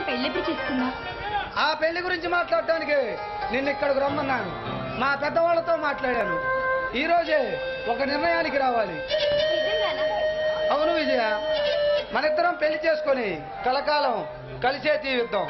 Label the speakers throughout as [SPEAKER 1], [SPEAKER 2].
[SPEAKER 1] పెళ్ళెప్పుడు చేసుకున్నా
[SPEAKER 2] ఆ పెళ్లి గురించి మాట్లాడటానికి నిన్న ఇక్కడికి రమ్మన్నాను మా పెద్దవాళ్ళతో మాట్లాడాను ఈ రోజే ఒక నిర్ణయానికి రావాలి అవును విజయ మనిద్దరం పెళ్లి చేసుకొని కలకాలం కలిసే జీవిద్దాం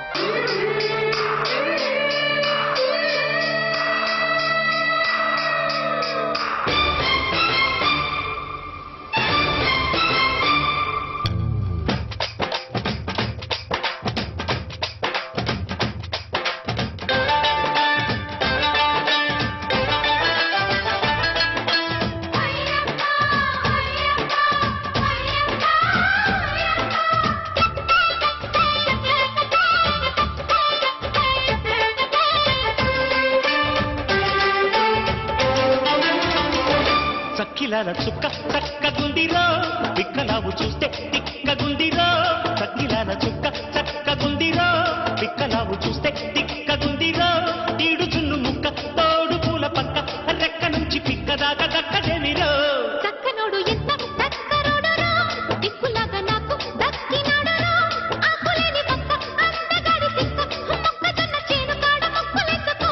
[SPEAKER 3] చక్కిలాల చుక్క చక్కగుందిరో పిక్కలావు చూస్తే తిక్కగుందిరో చక్కిలాల చుక్క చక్కగుందిరో పిక్కలావు చూస్తే తిక్కగుందిరో ఈడు చున్ను ముక్క తోడు పూల పక్క రెక్క నుంచి పిక్క దాకా దక్కదేమిరో
[SPEAKER 1] చక్కనోడు ఎంత చక్కరోడురా దిక్కులాగా నాకు దక్కినాడురా ఆకులేని మొక్క అందగాడి తిక్క మొక్కజొన్న చేను కాడ మొక్కలెత్తుకో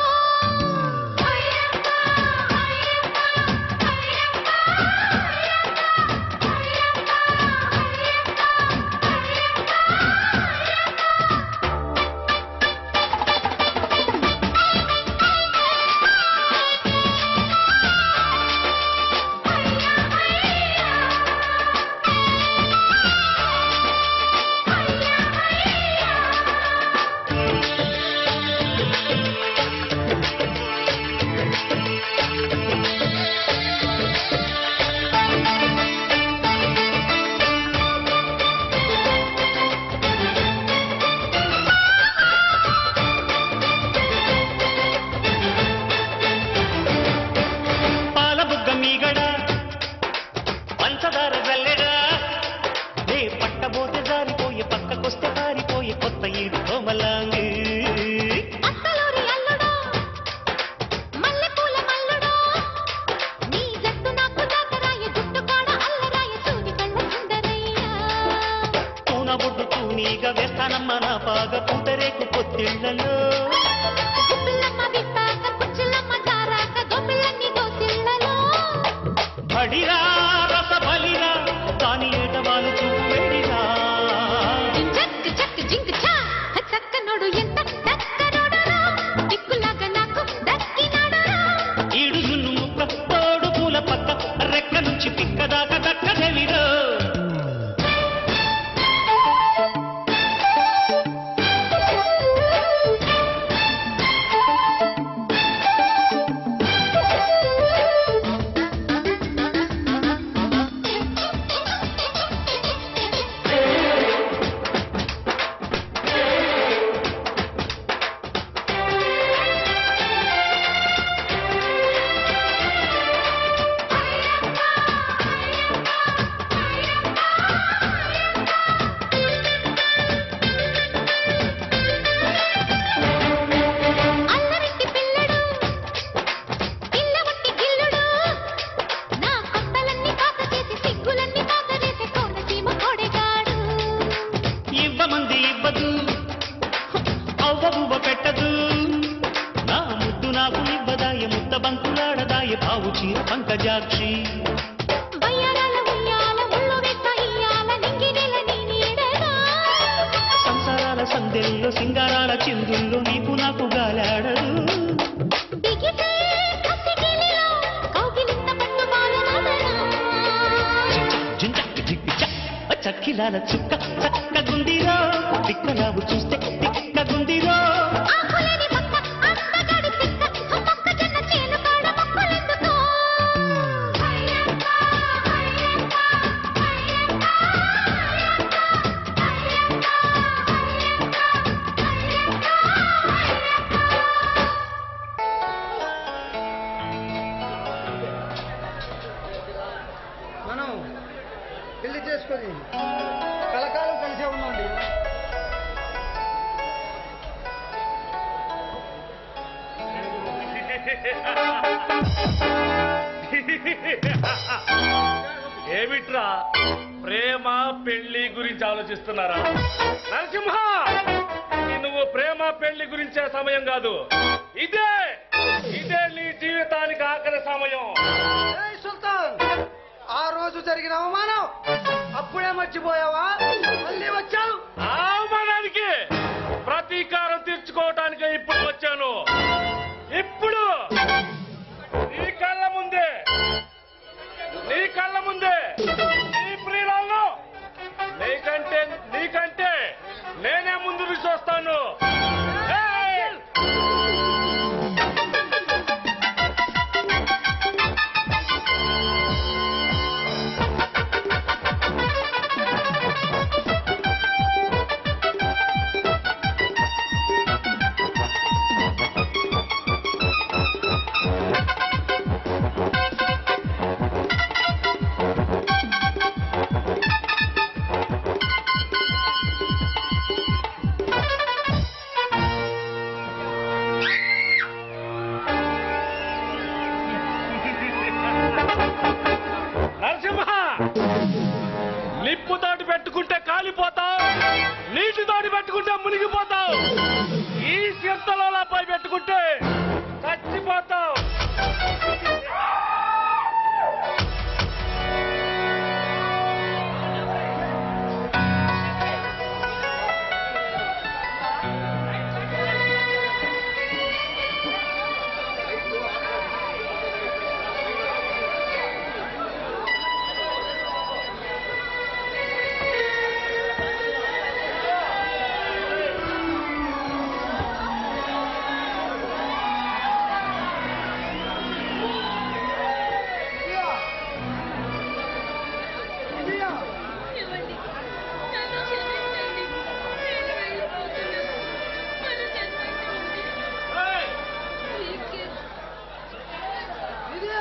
[SPEAKER 3] పాల బుగ్గ మీగడ పంచదార జల్లెడా నే పట్టబోతే జారిపోయే పక్కకొస్తే పారిపోయే కొత్త ఈడు కోమలాంగి
[SPEAKER 1] అత్తలూరి అల్లుడో మల్లెపూల మల్లుడో నీ జట్టు నాకు జాతరాయ జుట్టు కాడ అల్లరాయ సూది కళ్ళ సుందరయ్య
[SPEAKER 3] పూన బొడ్డు తూనీగా వేస్తానమ్మ నా పాగ పూతరేకు పొత్తిళ్లలో
[SPEAKER 1] గుబ్బిళ్ళమ్మ విప్పాక కుచ్చిళ్ళమ్మ జారాక గొబ్బిళ్ళన్ని దోసిళ్ళలో
[SPEAKER 3] బడిరా రస బలిరా దాని ఏట వాళ్ళు చూపు వెళ్ళిరా
[SPEAKER 1] చక్ చక్ జింక్ చా చక్కనోడు ఎంత చక్కనోడురా దిక్కులాగా నాకు దక్కినాడురా
[SPEAKER 3] ఈడు జున్ను ముక్క తోడు పూల పక్క రెక్క నుంచి పిక్క దాకా దక్కదెవిరో
[SPEAKER 1] అల్లరింటి పిల్లడు పిల్లవట్టి గిల్లుడు నా కొత్తలన్నీ కాత చేసి సిగ్గులన్నీ కాత చేసి కోనసీమ కోడెగాడు
[SPEAKER 3] ఇవ్వమంది ఇవ్వదు అవ్వబువ్వ పెట్టదు నా ముద్దు నాకు ఇవ్వదాయ ముద్ద బంకులాడదాయ బావు చీర పంకజాక్షి
[SPEAKER 1] బయ్యారాల ఉయ్యాల ముళ్ళు వెక్క ఇయ్యాల నింగినెల నీ నీడగా
[SPEAKER 3] సంసారాల సందెల్లో సింగారాల చిందుల్లో నీకు నాకు గాలాడదు
[SPEAKER 1] దిగితే కసిగిలిలో కౌగిలింత పట్టు బాలనాదనా
[SPEAKER 3] జించక్ జిక్కి చ చక్కిలాల చుక్క చక్కగుందిరో పిక్కలావు చూస్తే పిక్కగుందిరో
[SPEAKER 1] ఆకులేని మొక్క అందగాడి తిక్క మొక్కజొన్న చేను కాడ మొక్కలెందుకో
[SPEAKER 2] మనం పెళ్లి చేసుకొని కలకాలం కలిసే ఉన్నాండి
[SPEAKER 4] ఏమిట్రా ప్రేమ పెళ్లి గురించి ఆలోచిస్తున్నారా నరసింహ పెళ్లి గురించే సమయం కాదు ఇదే ఇదే నీ జీవితానికి ఆఖరి సమయం
[SPEAKER 2] ఏయ్ సుల్తాన్ ఆ రోజు జరిగిన అవమానం అప్పుడే మర్చిపోయావా మళ్ళీ వచ్చావు
[SPEAKER 4] ఆ అవమానానికి ప్రతీకారం తీర్చుకోవటానికి ఇప్పుడు వచ్చాను ఇప్పుడు నీ కళ్ళ ముందే నీ కళ్ళ ముందే నీ ప్రియురాలను నీకంటే నీకంటే నేనే ముందు రుచి వస్తాను ఏయ్! నరసింహ నిప్పుతోటి పెట్టుకుంటే కాలిపోతావు నీటితోటి పెట్టుకుంటే మునిగిపోతావు ఈ శీతలపై పెట్టుకుంటే చచ్చిపోతావు
[SPEAKER 2] విజయ
[SPEAKER 1] ఏమండి? నన్ను క్షమించండి. నేను వెళ్ళిపోతున్నాను. నన్ను క్షమించండి. ప్లీజ్.
[SPEAKER 2] విజయ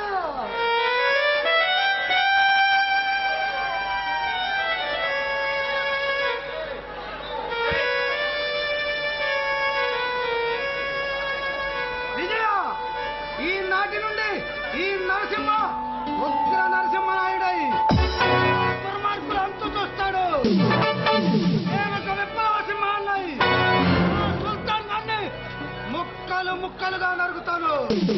[SPEAKER 2] విజయ ఈ నాటి నుండి ఈ నరసింహ ఉగ్ర నరసింహనాయుడై దుర్మార్గులు అంతు చూస్తాడు నేను ఒక విప్లవ సింహాన్నై ఆ సుల్తాన్ గారిని ముక్కలు ముక్కలుగా నరుగుతాను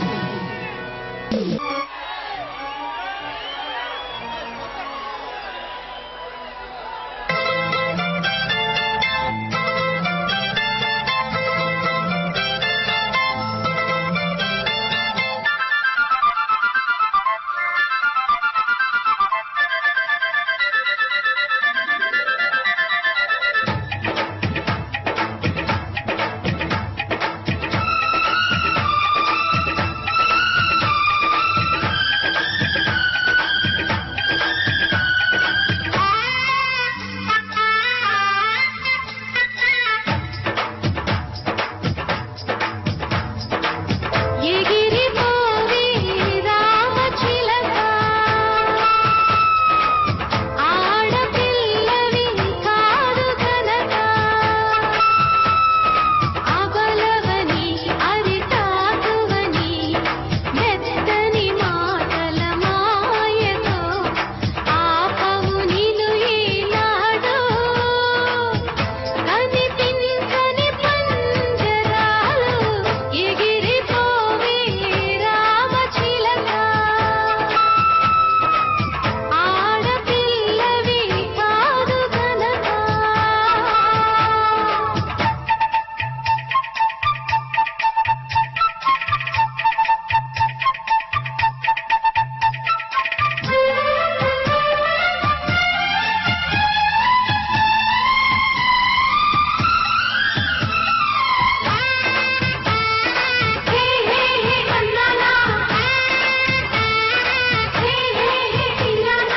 [SPEAKER 1] ఎగిరిపోవే రామచిలక ఆడపిల్లవి కాదు కనుక అబలవని అరిటాకువని మెత్తని మాటల మాయతో ఆపవు నిను ఈనాడు కనిపించని పంజరాలు ఎగిరిపోవే రామచిలక ఆడపిల్లవి కాదు కనుక హే హే హే కన్నానా హే హే హే పిల్లనా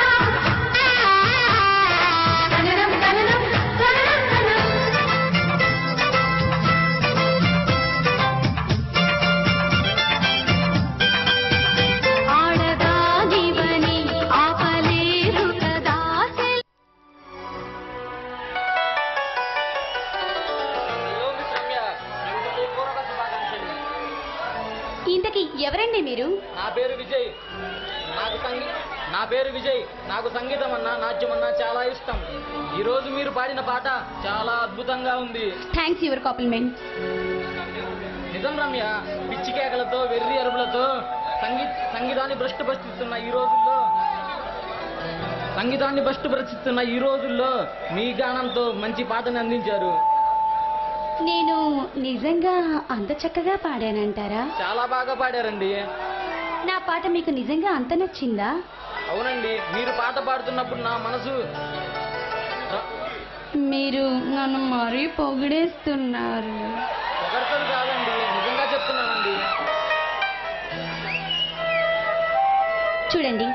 [SPEAKER 1] కననం కననం కననం కననం ఆడదానివని ఆపలేరు కదా ఇంతకి ఎవరండి మీరు
[SPEAKER 2] నా పేరు విజయ్ నాకు సంగీ-
[SPEAKER 5] నా పేరు విజయ్ నాకు సంగీతం అన్నా నాట్యం అన్నా చాలా ఇష్టం ఈ రోజు మీరు పాడిన పాట చాలా అద్భుతంగా ఉంది
[SPEAKER 1] థ్యాంక్స్ యువర్ కాంప్లిమెంట్
[SPEAKER 5] నిజం రమ్య పిచ్చి కేకలతో వెర్రి అరుపులతో సంగీత సంగీతాన్ని భ్రష్టు పట్టిస్తున్న ఈ రోజుల్లో సంగీతాన్ని భ్రష్టు పట్టిస్తున్న ఈ రోజుల్లో మీ గానంతో మంచి పాటని అందించారు
[SPEAKER 1] నేను నిజంగా అంత చక్కగా పాడానంటారా
[SPEAKER 5] చాలా బాగా పాడారండి
[SPEAKER 1] నా పాట మీకు నిజంగా అంత నచ్చిందా
[SPEAKER 5] అవునండి మీరు పాట పాడుతున్నప్పుడు నా మనసు
[SPEAKER 1] మీరు నన్ను మరీ పొగిడేస్తున్నారు
[SPEAKER 5] పొగడతలు కాదండి నిజంగా చెప్తున్నానండి
[SPEAKER 1] చూడండి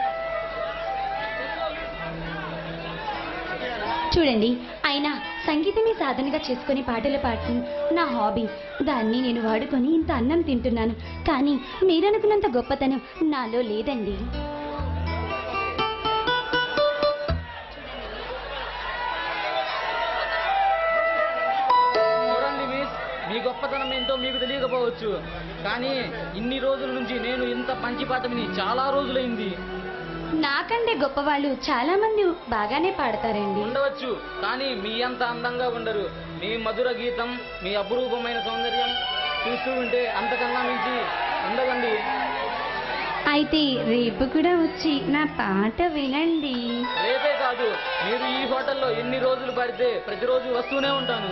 [SPEAKER 1] చూడండి అయినా సంగీతమే సాధనగా చేసుకొని పాటలు పాడటం నా హాబీ దాన్ని నేను వాడుకొని ఇంత అన్నం తింటున్నాను కానీ మీరనుకున్నంత గొప్పతనం నాలో లేదండి
[SPEAKER 5] చూడండి మిస్ మీ గొప్పతనం ఏంటో మీకు తెలియకపోవచ్చు కానీ ఇన్ని రోజుల నుంచి నేను ఇంత మంచి పాట విని చాలా రోజులైంది
[SPEAKER 1] నాకంటే గొప్పవాళ్ళు చాలా మంది బాగానే పాడతారండి
[SPEAKER 5] ఉండవచ్చు కానీ మీ అంత అందంగా ఉండరు మీ మధుర గీతం మీ అపురూపమైన సౌందర్యం చూస్తూ ఉంటే అంతకన్నా మించి ఉండదండి
[SPEAKER 1] అయితే రేపు కూడా వచ్చి నా పాట వినండి
[SPEAKER 5] రేపే కాదు మీరు ఈ హోటల్లో ఎన్ని రోజులు పడితే ప్రతిరోజు వస్తూనే ఉంటాను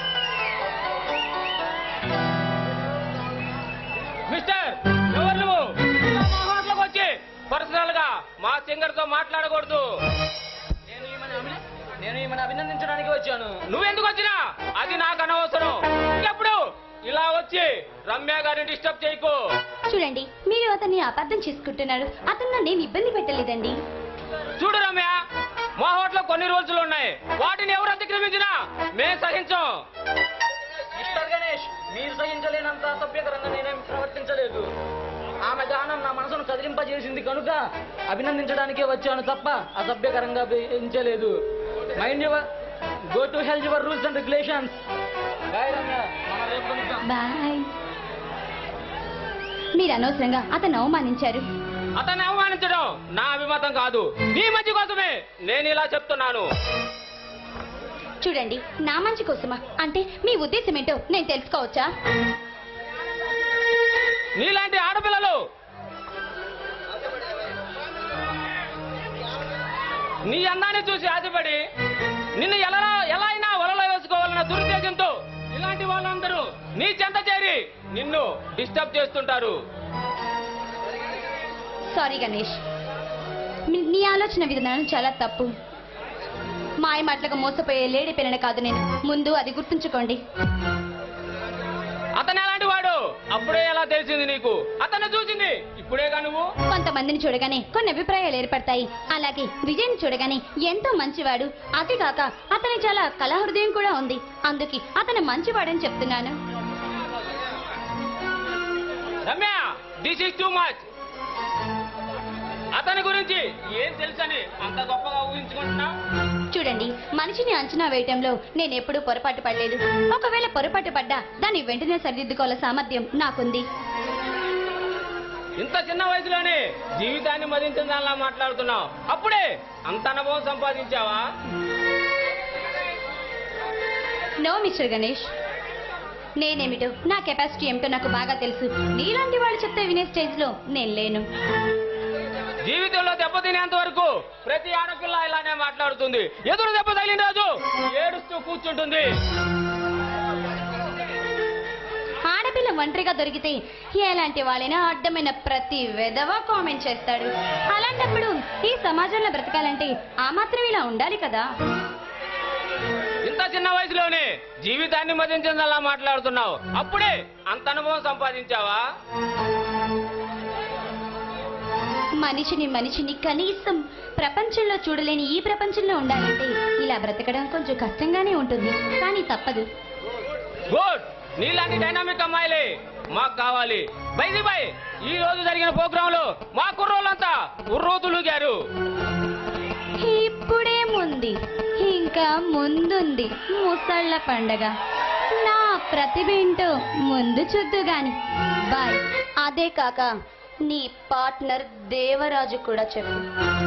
[SPEAKER 4] మిస్టర్ ఎవరు నువ్వు ఇలా మా హోటల్కి వచ్చి పర్సనల్ గా మా సింగర్ తో మాట్లాడకూడదు
[SPEAKER 5] నేను ఈమెను అభి- నేను ఈమెను అభినందించడానికి వచ్చాను
[SPEAKER 4] నువ్వెందుకు వచ్చినా అది నాకు అనవసరం ఎప్పుడు ఇలా వచ్చి రమ్య గారిని డిస్టర్బ్ చేయకు
[SPEAKER 1] చూడండి మీరు అతన్ని అపార్థం చేసుకుంటున్నారు అతను నన్ను ఏమి ఇబ్బంది పెట్టలేదండి
[SPEAKER 4] చూడు రమ్య మా హోటల్లో కొన్ని రోజులు ఉన్నాయి వాటిని ఎవరు అతిక్రమించినా మేము సహించం
[SPEAKER 5] మిస్టర్ గణేష్ మీరు సహించలేనంత అసభ్యకరంగా నేనేం ప్రవర్తించలేదు ఆమె గానం నా మనసును కదిలింపజేసింది కనుక అభినందించడానికే వచ్చాను తప్ప అసభ్యకరంగా పెంచలేదు mind your go to health your rules and regulations bye Ramya మనం రేపు కలుద్దాం.
[SPEAKER 1] బాయ్ మీరు అనవసరంగా అతను అవమానించారు
[SPEAKER 4] అతన్ని అవమానించడం నా అభిమతం కాదు నీ మంచి కోసమే నేను ఇలా చెప్తున్నాను
[SPEAKER 1] చూడండి నా మంచి కోసమా అంటే మీ ఉద్దేశం ఏంటో నేను తెలుసుకోవచ్చా
[SPEAKER 4] నీలాంటి ఆడపిల్లలు నీ అందాన్ని చూసి ఆశపడి నిన్ను ఎలా ఎలా అయినా వలలో వేసుకోవాలన్న దురుద్దేశంతో ఇలాంటి వాళ్ళందరూ నీ చెంత చేరి నిన్ను డిస్టర్బ్ చేస్తుంటారు
[SPEAKER 1] సారీ గణేష్ మీ- నీ ఆలోచన విధానం చాలా తప్పు మాయ మాటలకు మోసపోయే లేడీ పిల్లన కాదు నేను ముందు అది గుర్తుంచుకోండి
[SPEAKER 4] అతను ఎలాంటి వాడు అప్పుడే ఎలా తెలిసింది నీకు అతను చూసింది ఇప్పుడేగా నువ్వు
[SPEAKER 1] కొంతమందిని చూడగానే కొన్ని అభిప్రాయాలు ఏర్పడతాయి అలాగే విజయ్ని చూడగానే ఎంతో మంచివాడు అది కాక అతని చాలా కళాహృదయం కూడా ఉంది అందుకే అతను మంచివాడని చెప్తున్నాను
[SPEAKER 4] Ramya this is too much అతని గురించి ఏం తెలుసని అంత గొప్పగా ఊహించుకుంటున్నా
[SPEAKER 1] చూడండి మనిషిని అంచనా వేయటంలో నేను ఎప్పుడూ పొరపాటు పడలేదు ఒకవేళ పొరపాటు పడ్డా దాన్ని వెంటనే సరిదిద్దుకోవాల సామర్థ్యం నాకుంది
[SPEAKER 4] ఇంత చిన్న వయసులోనే జీవితాన్ని మదించిందలా మాట్లాడుతున్నావు అప్పుడే అంత అనుభవం సంపాదించావా
[SPEAKER 1] నో మిస్టర్ గణేష్ నేనేమిటో నా కెపాసిటీ ఏమిటో నాకు బాగా తెలుసు నీలాంటి వాళ్ళు చెప్తే వినే స్టేజ్ లో నేను లేను
[SPEAKER 4] జీవితంలో దెబ్బతినేంత వరకు ప్రతి ఆడపిల్ల ఇలానే మాట్లాడుతుంది ఎదురు దెబ్బ తగిలిన రోజు ఏడుస్తూ కూర్చుంటుంది
[SPEAKER 1] ఆడపిల్ల ఒంటరిగా దొరికితే ఎలాంటి వాళ్ళైనా అడ్డమైన ప్రతి వెధవ కామెంట్ చేస్తాడు అలాంటప్పుడు ఈ సమాజంలో బ్రతకాలంటే ఆ మాత్రం ఇలా ఉండాలి కదా
[SPEAKER 4] ఇంత చిన్న వయసులోనే జీవితాన్ని మదించిందలా మాట్లాడుతున్నావు అప్పుడే అంత అనుభవం సంపాదించావా
[SPEAKER 1] మనిషిని మనిషిని కనీసం ప్రపంచంలో చూడలేని ఈ ప్రపంచంలో ఉండాలంటే ఇలా బ్రతకడం కొంచెం కష్టంగానే ఉంటుంది కానీ తప్పదు
[SPEAKER 4] గుడ్ నీలాంటి డైనామిక్ అమ్మాయిలే మాకు కావాలి బైది బై ఈ రోజు జరిగిన ప్రోగ్రామ్ లో మా కుర్రోళ్ళంతా ఉర్రోతులుగారు
[SPEAKER 1] ఇప్పుడేముంది ఇంకా ముందుంది ముసళ్ళ పండగ నా ప్రతిభ ఏంటో ముందు చూద్దు గాని బాయ్ అదే కాక నీ పార్ట్నర్ దేవరాజు కూడా చెప్పు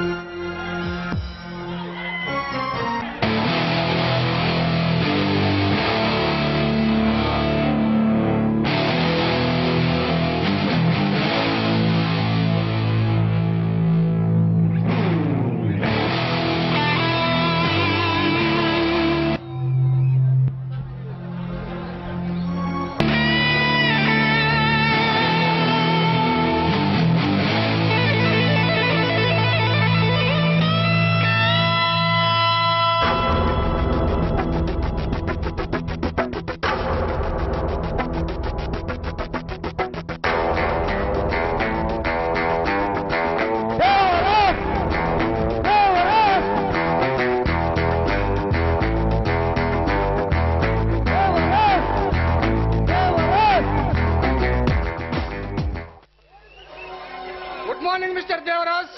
[SPEAKER 2] good morning mister Devaraj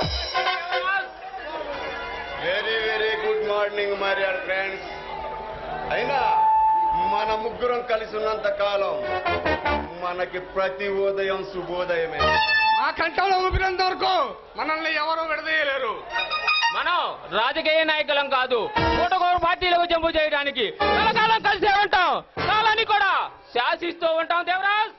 [SPEAKER 6] very very good morning my dear friends అయినా మన ముగ్గురం కలిసి ఉన్నంత కాలం మనకి ప్రతి ఉదయం శుభోదయమే
[SPEAKER 2] మా కంఠంలో ఊపినంత వరకు మనల్ని ఎవరూ విడదీయలేరు
[SPEAKER 4] మనం రాజకీయ నాయకులం కాదు కూటకూరు పార్టీలకు జంపు చేయడానికి కలకాలం కలిసే ఉంటాం కాలాన్ని కూడా శాసిస్తూ ఉంటాం దేవరాజ్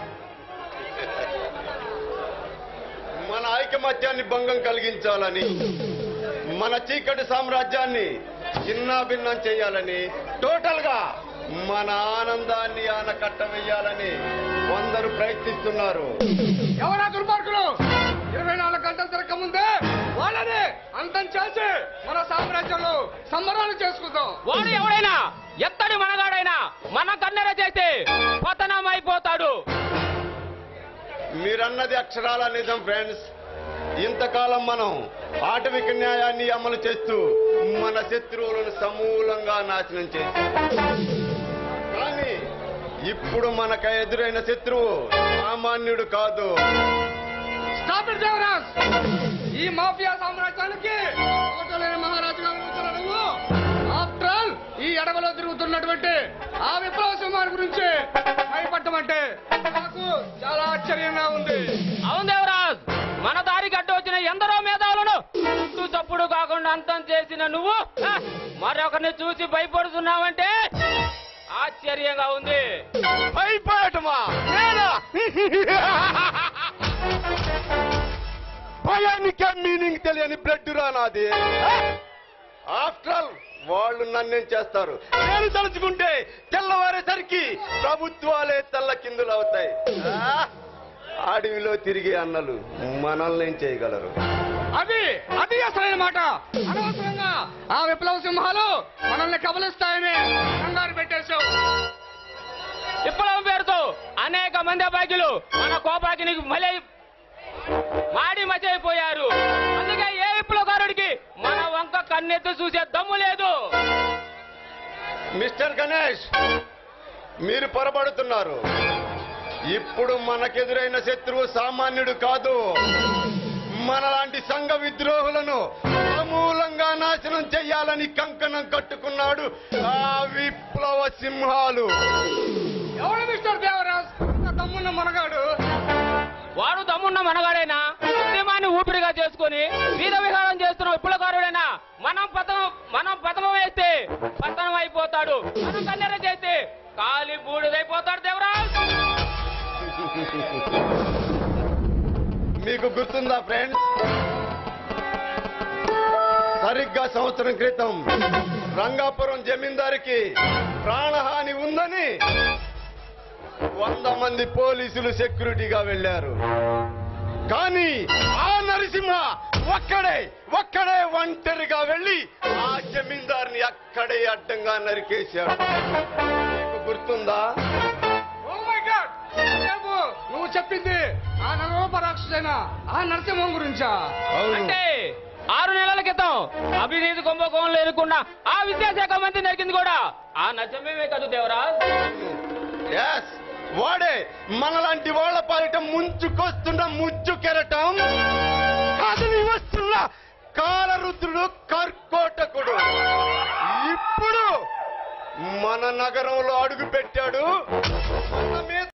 [SPEAKER 6] మన ఐకమత్యాన్ని భంగం కలిగించాలని మన చీకటి సామ్రాజ్యాన్ని చిన్నాభిన్నం చేయాలని టోటల్ గా మన ఆనందాన్ని ఆనకట్ట వేయాలని కొందరు ప్రయత్నిస్తున్నారు
[SPEAKER 2] ఎవరా దుర్మార్గులు ఇరవై నాలుగు గంటలు తిరగక ముందే వాళ్ళని అంతం చేసి మన సామ్రాజ్యంలో సంబరాలు చేసుకుందాం
[SPEAKER 4] వాడు ఎవడైనా ఎత్తడి మనగాడైనా మన కన్నెర చేస్తే పతనం అయిపోతాడు
[SPEAKER 6] మీరన్నది అక్షరాల నిజం ఫ్రెండ్స్ ఇంతకాలం మనం ఆటవిక న్యాయాన్ని అమలు చేస్తూ మన శత్రువులను సమూలంగా నాశనం చేశాం కానీ ఇప్పుడు మనకు ఎదురైన శత్రువు సామాన్యుడు కాదు
[SPEAKER 2] స్టాప్ ఇట్ దేవరాజ్ ఈ మాఫియా సామ్రాజ్యానికి ఒకటలేని మహారాజు గారు నువ్వు ఆఫ్టర్ ఆల్ ఈ అడవిలో తిరుగుతున్నటువంటి ఆ విప్లవ సింహాన్ని గురించి భయపడటమంటే నాకు చాలా ఆశ్చర్యంగా ఉంది
[SPEAKER 4] అవును దేవరాజ్ మన దారికి అడ్డు వచ్చిన ఎందరో మేధావులను చుట్టూ చప్పుడు కాకుండా అంతం చేసిన నువ్వు హ, మరొకరిని చూసి భయపడుతున్నావంటే ఆశ్చర్యంగా ఉంది
[SPEAKER 6] భయపడటమా నేనా? భయానికే మీనింగ్ తెలియని బ్లడ్ రానాది ఆఫ్టర్ ఆల్ వాళ్ళు నన్నేం చేస్తారు నేను తలుచుకుంటే తెల్లవారేసరికి ప్రభుత్వాలే తెల్ల కిందులు అవుతాయి ఆ? అడవిలో తిరిగే అన్నలు మనల్ని ఏం చేయగలరు
[SPEAKER 2] అది అది అసలైన మాట అనవసరంగా ఆ విప్లవ సింహాలు మనల్ని కబలిస్తాయని కంగారు పెట్టేశావు
[SPEAKER 4] విప్లవం పేరుతో అనేక మంది అబ్బాయిలు మన కోపాకిని మళ్ళీ మాడి మచైపోయారు అందుకే ఏ విప్లవకారుడికి మన వంక కన్నెత్తి చూసే దమ్ము లేదు
[SPEAKER 6] మిస్టర్ గణేష్ మీరు పొరపడుతున్నారు ఇప్పుడు మనకెదురైన శత్రువు సామాన్యుడు కాదు మనలాంటి సంఘ విద్రోహులను సమూలంగా నాశనం చెయ్యాలని కంకణం కట్టుకున్నాడు ఆ విప్లవ సింహాలు
[SPEAKER 2] ఎవడు మిస్టర్ దేవరాజ్ నా తమ్మున్న మనగాడు
[SPEAKER 4] వాడు దమ్మున్న మనగాడైనా ఉద్యమాన్ని ఊపిరిగా చేసుకుని వీధ విహారం చేస్తున్న విప్లవకారుడైనా మనం పతనం మనం పతనం వేస్తే పతనం అయిపోతాడు మనం కన్నెర చేస్తే కాలి బూడిదైపోతాడు దేవరాజ్
[SPEAKER 6] మీకు గుర్తుందా ఫ్రెండ్స్ సరిగ్గా సంవత్సరం క్రితం రంగాపురం జమీందారికి ప్రాణహాని ఉందని వంద మంది పోలీసులు సెక్యూరిటీగా వెళ్ళారు కానీ ఆ నరసింహ ఒక్కడే ఒక్కడే ఒంటరిగా వెళ్ళి ఆ జమీందార్ని అక్కడే అడ్డంగా నరికేశాడు మీకు గుర్తుందా
[SPEAKER 2] ఓ మై గాడ్ రేపు నువ్వు చెప్పింది ఆ నరూప రాక్షసైన ఆ నరసింహం గురించా
[SPEAKER 6] అవును
[SPEAKER 4] అంటే ఆరు నెలల క్రితం అవినీతి కుంభకోణంలో ఎదుర్కొన్న ఆ విద్యాశాఖ మంత్రి నరికింది కూడా ఆ నచ్చమేమే కాదు దేవరాజ్
[SPEAKER 6] Yes, వాడే మనలాంటి వాళ్ళ పాలిట ముంచుకొస్తున్న ముచ్చు కెరటం కదిలి వస్తున్న కాలరుద్రుడు కర్కోటకుడు ఇప్పుడు మన నగరంలో అడుగు పెట్టాడు మన మీద